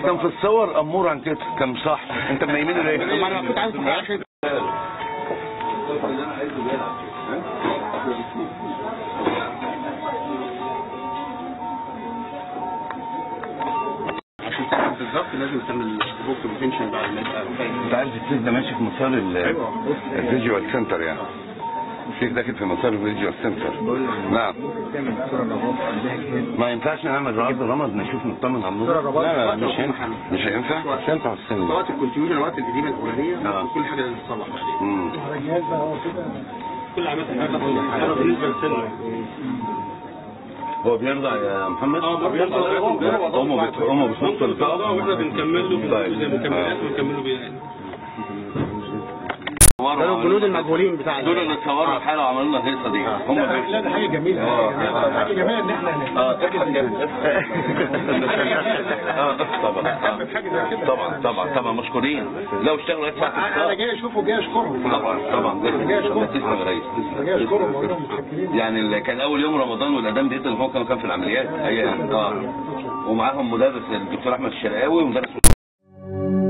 كان في الصور امور عن كده كان صح انت منيمينه ليه؟ ما انا كنت عايز عشان عشان تعمل بالظبط لازم تعمل بوك ريتنشن بعد ما يبقى فاهم انت عارف السيف ده ماشي في مسار ال- ايوه بص الفيجوال سنتر يعني السيف داخل في مسار الفيجوال سنتر نعم تعمل صوره لغايه عندها جهاز ما ينفعش نعمل رعد رمض نشوف نطمن على النور صورة لا لا رباط. مش هينفع مش هينفع مش هينفع في السن ده وقت الكونتيوجن وقت القديمه الاولانيه آه. كل حاجه لازم تصلح بعدين مم. كل عملت حاجه بالنسبه لسنه هو بيرضع يا محمد؟ اه بيرضع امه بت- امه بتنط البقى واحنا بنكمل له طيب. زي ما بنكمل بنكمل له بيه دول الجنود المجهولين بتاع دول اللي اتصوروا الحاله وعملوا لنا الهيصه دي هم لا ده حاجه جميله اه حاجه جميله ان احنا اه تضحك جامد اه طبعا آه. طبعا طبعا طبعا مشكورين لو اشتغلوا يدفع في انا الصلاة. جاي اشوفه جاي اشكرهم طبعا طبعا جاي اشكرهم تسلم يا ريس انا جاي اشكرهم واقول لهم متشكرين يعني اللي كان اول يوم رمضان والاذان بيقتل هو كان كان في العمليات ايام اه ومعاهم مدرس الدكتور احمد الشرقاوي ومدرس